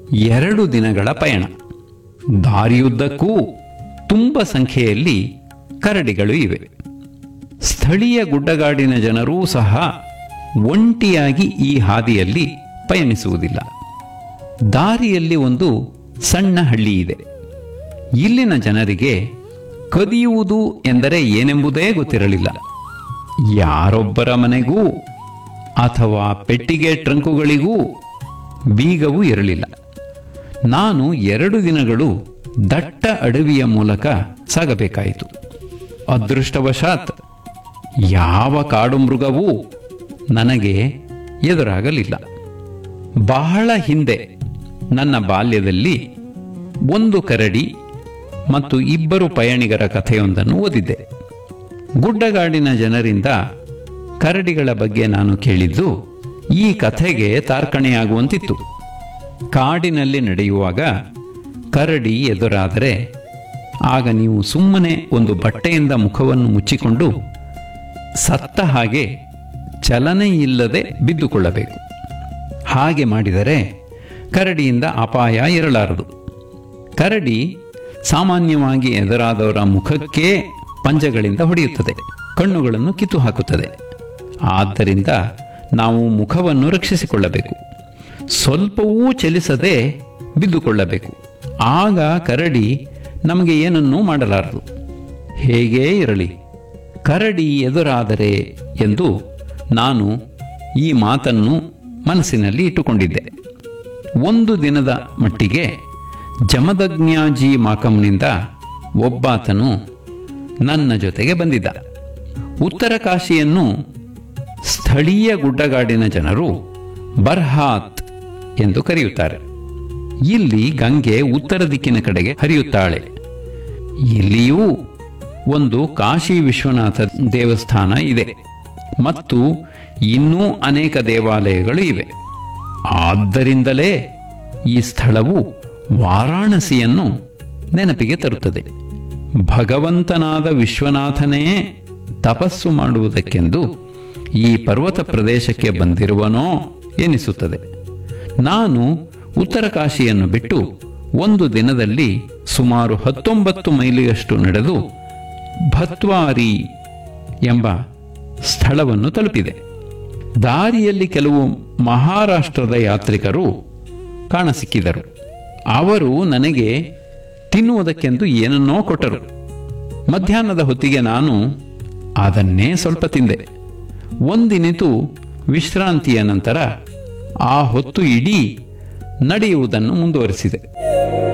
ಎರಡು ದಿನಗಳ ಪಯಣ ದಾರಿಯುದ್ದಕ್ಕೂ ತುಂಬ ಸಂಖ್ಯೆಯಲ್ಲಿ ಕರಡಿಗಳು ಇವೆ ಸ್ಥಳೀಯ ಗುಡ್ಡಗಾಡಿನ ಜನರೂ ಸಹ ಒಂಟಿಯಾಗಿ ಈ ಹಾದಿಯಲ್ಲಿ ಪಯಣಿಸುವುದಿಲ್ಲ ದಾರಿಯಲ್ಲಿ ಒಂದು ಸಣ್ಣ ಹಳ್ಳಿ ಇದೆ ಇಲ್ಲಿನ ಜನರಿಗೆ ಕದಿಯುವುದು ಎಂದರೆ ಏನೆಂಬುದೇ ಗೊತ್ತಿರಲಿಲ್ಲ ಯಾರೊಬ್ಬರ ಮನೆಗೂ ಅಥವಾ ಪೆಟ್ಟಿಗೆ ಟ್ರಂಕುಗಳಿಗೂ ಬೀಗವೂ ಇರಲಿಲ್ಲ ನಾನು ಎರಡು ದಿನಗಳು ದಟ್ಟ ಅಡವಿಯ ಮೂಲಕ ಸಾಗಬೇಕಾಯಿತು ಅದೃಷ್ಟವಶಾತ್ ಯಾವ ಕಾಡು ಮೃಗವೂ ನನಗೆ ಎದುರಾಗಲಿಲ್ಲ ಬಹಳ ಹಿಂದೆ ನನ್ನ ಬಾಲ್ಯದಲ್ಲಿ ಒಂದು ಕರಡಿ ಮತ್ತು ಇಬ್ಬರು ಪಯಣಿಗರ ಕಥೆಯೊಂದನ್ನು ಓದಿದ್ದೆ ಗುಡ್ಡಗಾಡಿನ ಜನರಿಂದ ಕರಡಿಗಳ ಬಗ್ಗೆ ನಾನು ಕೇಳಿದ್ದು ಈ ಕಥೆಗೆ ತಾರ್ಕಣೆಯಾಗುವಂತಿತ್ತು ಕಾಡಿನಲ್ಲಿ ನಡೆಯುವಾಗ ಕರಡಿ ಎದುರಾದರೆ ಆಗ ನೀವು ಸುಮ್ಮನೆ ಒಂದು ಬಟ್ಟೆಯಿಂದ ಮುಖವನ್ನು ಮುಚ್ಚಿಕೊಂಡು ಸತ್ತ ಹಾಗೆ ಚಲನೆ ಇಲ್ಲದೆ ಬಿದ್ದುಕೊಳ್ಳಬೇಕು ಹಾಗೆ ಮಾಡಿದರೆ ಕರಡಿಯಿಂದ ಅಪಾಯ ಇರಲಾರದು ಕರಡಿ ಸಾಮಾನ್ಯವಾಗಿ ಎದುರಾದವರ ಮುಖಕ್ಕೆ ಪಂಜಗಳಿಂದ ಹೊಡೆಯುತ್ತದೆ ಕಣ್ಣುಗಳನ್ನು ಕಿತ್ತು ಹಾಕುತ್ತದೆ ಆದ್ದರಿಂದ ನಾವು ಮುಖವನ್ನು ರಕ್ಷಿಸಿಕೊಳ್ಳಬೇಕು ಸ್ವಲ್ಪವೂ ಚಲಿಸದೆ ಬಿದ್ದುಕೊಳ್ಳಬೇಕು ಆಗ ಕರಡಿ ನಮಗೆ ಏನನ್ನೂ ಮಾಡಲಾರದು ಹೇಗೇ ಇರಲಿ ಕರಡಿ ಎದುರಾದರೆ ಎಂದು ನಾನು ಈ ಮಾತನ್ನು ಮನಸ್ಸಿನಲ್ಲಿ ಇಟ್ಟುಕೊಂಡಿದ್ದೆ ಒಂದು ದಿನದ ಮಟ್ಟಿಗೆ ಜಮದಗ್ನ್ಯಾಜಿ ಮಾಕಂನಿಂದ ಒಬ್ಬಾತನು ನನ್ನ ಜೊತೆಗೆ ಬಂದಿದ್ದ ಉತ್ತರ ಕಾಶಿಯನ್ನು ಸ್ಥಳೀಯ ಗುಡ್ಡಗಾಡಿನ ಜನರು ಬರ್ಹಾತ್ ಎಂದು ಕರೆಯುತ್ತಾರೆ ಇಲ್ಲಿ ಗಂಗೆ ಉತ್ತರ ದಿಕ್ಕಿನ ಕಡೆಗೆ ಹರಿಯುತ್ತಾಳೆ ಇಲ್ಲಿಯೂ ಒಂದು ಕಾಶಿ ವಿಶ್ವನಾಥ ದೇವಸ್ಥಾನ ಇದೆ ಮತ್ತು ಇನ್ನೂ ಅನೇಕ ದೇವಾಲಯಗಳು ಇವೆ ಆದ್ದರಿಂದಲೇ ಈ ಸ್ಥಳವು ವಾರಾಣಸಿಯನ್ನು ನೆನಪಿಗೆ ತರುತ್ತದೆ ಭಗವಂತನಾದ ವಿಶ್ವನಾಥನೇ ತಪಸ್ಸು ಮಾಡುವುದಕ್ಕೆಂದು ಈ ಪರ್ವತ ಪ್ರದೇಶಕ್ಕೆ ಬಂದಿರುವನೋ ಎನಿಸುತ್ತದೆ ನಾನು ಉತ್ತರ ಕಾಶಿಯನ್ನು ಬಿಟ್ಟು ಒಂದು ದಿನದಲ್ಲಿ ಸುಮಾರು ಹತ್ತೊಂಬತ್ತು ಮೈಲಿಯಷ್ಟು ನಡೆದು ಭತ್ವಾರಿ ಎಂಬ ಸ್ಥಳವನ್ನು ತಲುಪಿದೆ ದಾರಿಯಲ್ಲಿ ಕೆಲವು ಮಹಾರಾಷ್ಟ್ರದ ಯಾತ್ರಿಕರು ಕಾಣಸಿಕ್ಕಿದರು ಅವರು ನನಗೆ ತಿನ್ನುವುದಕ್ಕೆಂದು ಏನನ್ನೋ ಕೊಟ್ಟರು ಮಧ್ಯಾಹ್ನದ ಹೊತ್ತಿಗೆ ನಾನು ಅದನ್ನೇ ಸ್ವಲ್ಪ ತಿಂದೆ ಒಂದಿನಿತು ವಿಶ್ರಾಂತಿಯ ನಂತರ ಆ ಹೊತ್ತು ಇಡೀ ನಡೆಯುವುದನ್ನು ಮುಂದುವರಿಸಿದೆ